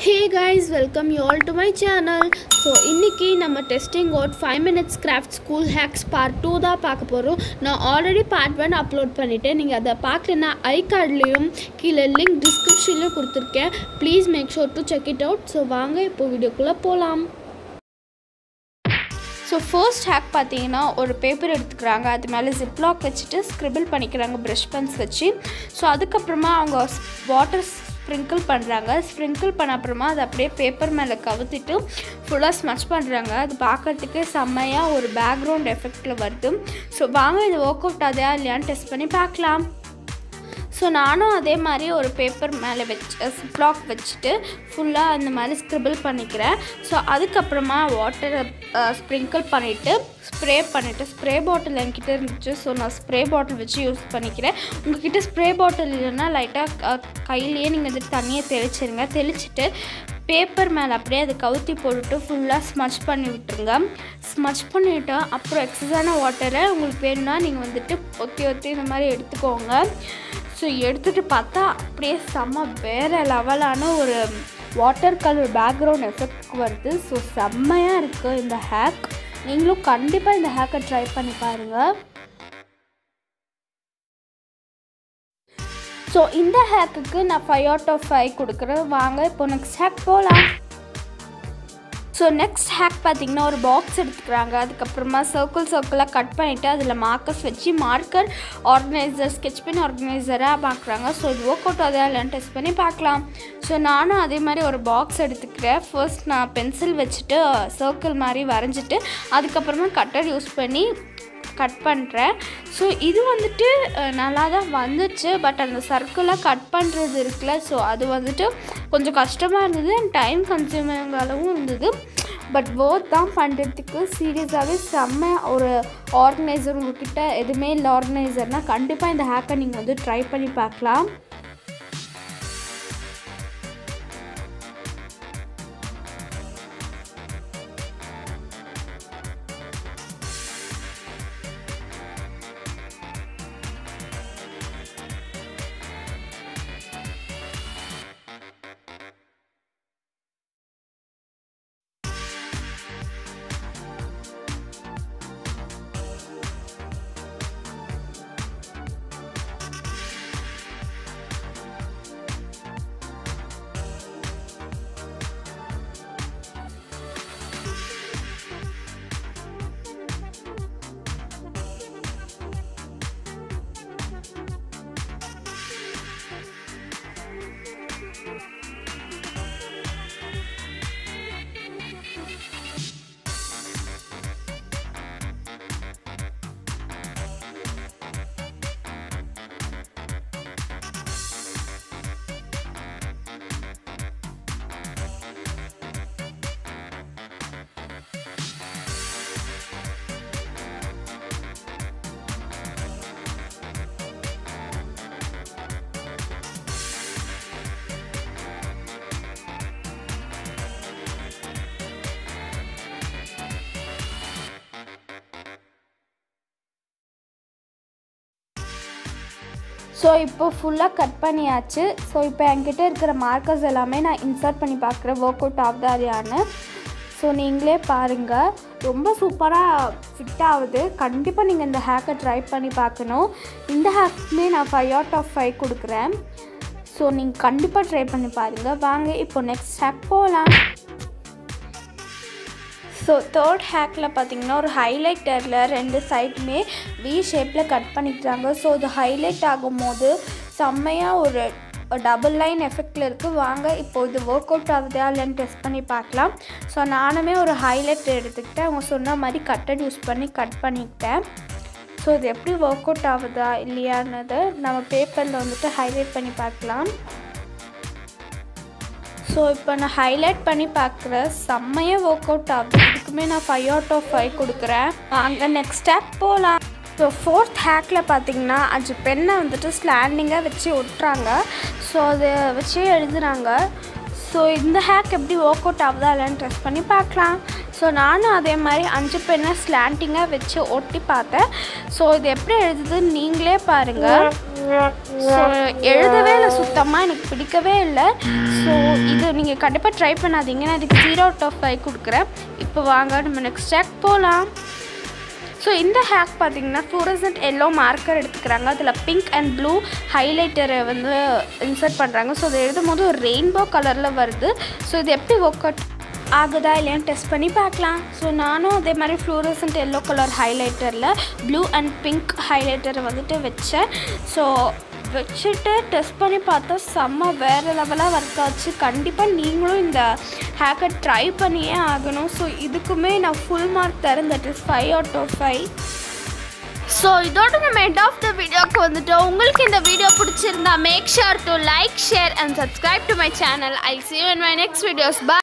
hey guys welcome you all to my channel so இன்றைக்கி நம்ம testing out five minutes craft school hacks part two தான் பார்க்க போகிறோம் நான் ஆல்ரெடி பார்ட் ஒன் அப்லோட் பண்ணிவிட்டேன் நீங்கள் அதை பார்க்கலன்னா ஐ கார்ட்லேயும் கீழே லிங்க் டிஸ்கிரிப்ஷன்லேயும் கொடுத்துருக்கேன் please make sure to check it out so வாங்க இப்போ வீடியோக்குள்ளே போகலாம் ஸோ ஃபர்ஸ்ட் ஹேக் பார்த்தீங்கன்னா ஒரு பேப்பர் எடுத்துக்கிறாங்க அது மேலே ஜிப்லாக் வச்சுட்டு ஸ்க்ரிபிள் பண்ணிக்கிறாங்க ப்ரஷ் பென்ஸ் வச்சு ஸோ அதுக்கப்புறமா அவங்க வாட்டர் ஸ்ப்ரிங்கிள் பண்ணுறாங்க ஸ்ப்ரிங்கிள் பண்ண அப்புறமா அதை அப்படியே பேப்பர் மேலே கவுத்திட்டு ஃபுல்லாக ஸ்மச் பண்ணுறாங்க அது பார்க்கறதுக்கு செம்மையாக ஒரு பேக்ரவுண்ட் எஃபெக்டில் வருது ஸோ வாங்க இது ஒர்க் அவுட் ஆகுதா இல்லையான்னு டெஸ்ட் பண்ணி பார்க்கலாம் ஸோ நானும் அதே மாதிரி ஒரு பேப்பர் மேலே வச்சு ப்ளாக் வச்சுட்டு ஃபுல்லாக அந்த மாதிரி ஸ்க்ரிபிள் பண்ணிக்கிறேன் ஸோ அதுக்கப்புறமா வாட்டரை ஸ்ப்ரிங்கிள் பண்ணிவிட்டு ஸ்ப்ரே பண்ணிவிட்டு ஸ்ப்ரே பாட்டில் என்கிட்ட இருந்துச்சு ஸோ நான் ஸ்ப்ரே பாட்டில் வச்சு யூஸ் பண்ணிக்கிறேன் உங்ககிட்ட ஸ்ப்ரே பாட்டில் இல்லைன்னா லைட்டாக கையிலேயே நீங்கள் வந்து தண்ணியை தெளிச்சிருங்க தெளிச்சிட்டு பேப்பர் மேலே அப்படியே அதை கவுத்தி போட்டுட்டு ஃபுல்லாக ஸ்மச் பண்ணி விட்டுருங்க ஸ்மச் பண்ணிவிட்டு அப்புறம் எக்ஸஸான வாட்டரை உங்களுக்கு வேணும்னா நீங்கள் வந்துட்டு ஒத்தி ஒத்தி இந்த மாதிரி எடுத்துக்கோங்க ஸோ எடுத்துகிட்டு பார்த்தா அப்படியே செம்ம வேறு லெவலான ஒரு வாட்டர் கலர் பேக்ரவுண்ட் எஃபெக்ட் வருது ஸோ செம்மையாக இருக்குது இந்த ஹேக் நீங்களும் கண்டிப்பாக இந்த ஹேக்கை ட்ரை பண்ணி பாருங்கள் ஸோ இந்த ஹேக்குக்கு நான் ஃபைவ் அவுட் ஆஃப் ஃபைவ் கொடுக்குறேன் வாங்க இப்போ நெக்ஸ்ட் ஹேக் போகலாம் ஸோ நெக்ஸ்ட் ஹேக் பார்த்திங்கன்னா ஒரு பாக்ஸ் எடுத்துக்கிறாங்க அதுக்கப்புறமா சர்க்கிள் சர்க்கிளாக கட் பண்ணிவிட்டு அதில் மார்க்கர்ஸ் வச்சு மார்க்கர் ஆர்கனைசர் ஸ்கெச் பென் ஆர்கனைசராக பார்க்குறாங்க ஸோ இது ஒர்க் அவுட் ஆகுதா இல்லைன்னு டெஸ்ட் பண்ணி பார்க்கலாம் ஸோ நானும் அதே மாதிரி ஒரு பாக்ஸ் எடுத்துக்கிறேன் ஃபர்ஸ்ட் நான் பென்சில் வச்சுட்டு சர்க்கிள் மாதிரி வரைஞ்சிட்டு அதுக்கப்புறமா கட்டர் யூஸ் பண்ணி கட் பண்ணுறேன் ஸோ இது வந்துட்டு நல்லா தான் வந்துச்சு பட் அந்த சர்க்கிளாக கட் பண்ணுறது இருக்குல்ல ஸோ அது வந்துட்டு கொஞ்சம் கஷ்டமாக இருந்தது அண்ட் டைம் கன்சியூமிங்காகவும் இருந்தது பட் ஒர்க் தான் பண்ணுறதுக்கு சீரியஸாகவே செம்ம ஒரு ஆர்கனைசர் உங்ககிட்ட எதுவுமே இல்லை ஆர்கனைசர்னால் கண்டிப்பாக இந்த ஹேக்கை நீங்கள் வந்து ட்ரை பண்ணி பார்க்கலாம் ஸோ இப்போ ஃபுல்லாக கட் பண்ணியாச்சு ஸோ இப்போ என்கிட்ட இருக்கிற மார்க்கர்ஸ் எல்லாமே நான் இன்சர்ட் பண்ணி பார்க்குறேன் ஒர்க் அவுட் ஆகுதா இல்லையான்னு ஸோ நீங்களே பாருங்கள் ரொம்ப சூப்பராக ஃபிட் ஆகுது கண்டிப்பாக நீங்கள் இந்த ஹேக்கை ட்ரை பண்ணி பார்க்கணும் இந்த ஹேக்குமே நான் ஃபைவ் அவுட் ஆஃப் ஃபைவ் கொடுக்குறேன் ஸோ நீங்கள் கண்டிப்பாக ட்ரை பண்ணி பாருங்கள் வாங்க இப்போ நெக்ஸ்ட் ஹேக் போகலாம் ஸோ தேர்ட் ஹேக்கில் பார்த்தீங்கன்னா ஒரு ஹைலைட்டரில் ரெண்டு சைடுமே வி ஷேப்பில் கட் பண்ணிக்கிறாங்க ஸோ அது ஹைலைட் ஆகும்போது செம்மையாக ஒரு டபுள் லைன் எஃபெக்டில் இருக்குது வாங்க இப்போ இது ஒர்க் அவுட் ஆகுதா இல்லைன்னு டெஸ்ட் பண்ணி பார்க்கலாம் ஸோ நானுமே ஒரு ஹைலைட் எடுத்துக்கிட்டேன் அவங்க சொன்ன மாதிரி கட்டட் யூஸ் பண்ணி கட் பண்ணிக்கிட்டேன் ஸோ இது எப்படி ஒர்க் அவுட் ஆகுதா இல்லையான்னது நம்ம பேப்பரில் வந்துட்டு ஹைலைட் பண்ணி பார்க்கலாம் ஸோ இப்போ நான் ஹைலைட் பண்ணி பார்க்குறேன் செம்மையாக ஒர்க் அவுட் ஆகுது இதுக்குமே நான் ஃபைவ் அவுட் ஆஃப் ஃபைவ் கொடுக்குறேன் அங்கே நெக்ஸ்ட் ஸ்டெப் போகலாம் ஸோ ஃபோர்த் ஹேக்கில் பார்த்தீங்கன்னா அஞ்சு பெண்ணை வந்துட்டு ஸ்லாண்டிங்காக வச்சு ஒட்டுறாங்க ஸோ அதை வச்சு எழுதுறாங்க ஸோ இந்த ஹேக் எப்படி ஒர்க் அவுட் ஆகுதா இல்லைன்னு டெஸ்ட் பண்ணி பார்க்கலாம் ஸோ நானும் அதே மாதிரி அஞ்சு பெண்ணை ஸ்லாண்டிங்காக வச்சு ஒட்டி பார்த்தேன் ஸோ இது எப்படி எழுதுதுன்னு நீங்களே பாருங்கள் ஸோ எழுதவே இல்லை சுத்தமாக எனக்கு பிடிக்கவே இல்லை ஸோ இது நீங்கள் கண்டிப்பாக ட்ரை பண்ணாதீங்க நான் இதுக்கு ஜீரோ அவுட் ஆஃப் ஃபைவ் கொடுக்குறேன் இப்போ வாங்க நம்ம நெக்ஸ்ட் ஹேக் போகலாம் ஸோ இந்த ஹேக் பார்த்தீங்கன்னா ஃப்ளூரசன்ட் எல்லோ மார்க்கர் எடுத்துக்கிறாங்க அதில் பிங்க் அண்ட் ப்ளூ ஹைலைட்டரை வந்து இன்சர்ட் பண்ணுறாங்க ஸோ அதை எழுதும் போது ஒரு ரெயின்போ கலரில் வருது ஸோ இது எப்படி ஒர்க் அவுட் ஆகுதா இல்லையான்னு டெஸ்ட் பண்ணி பார்க்கலாம் ஸோ நானும் அதே மாதிரி ஃப்ளூரசன்ட் எல்லோ கலர் ஹைலைட்டரில் ப்ளூ அண்ட் பிங்க் ஹைலைட்டரை வந்துட்டு வச்சேன் ஸோ வச்சுட்டு டெஸ்ட் பண்ணி பார்த்தா செம்ம வேறு லெவலாக ஒர்க் ஆச்சு கண்டிப்பாக நீங்களும் இந்த ஹேக்கை ட்ரை பண்ணியே ஆகணும் ஸோ இதுக்குமே நான் ஃபுல் மார்க் தரேன் that is five out of five so இதோட நம்ம எண்ட் ஆஃப் த வீடியோக்கு வந்துட்டோம் உங்களுக்கு இந்த வீடியோ பிடிச்சிருந்தா make sure to like share and subscribe to my channel I see you in my next videos bye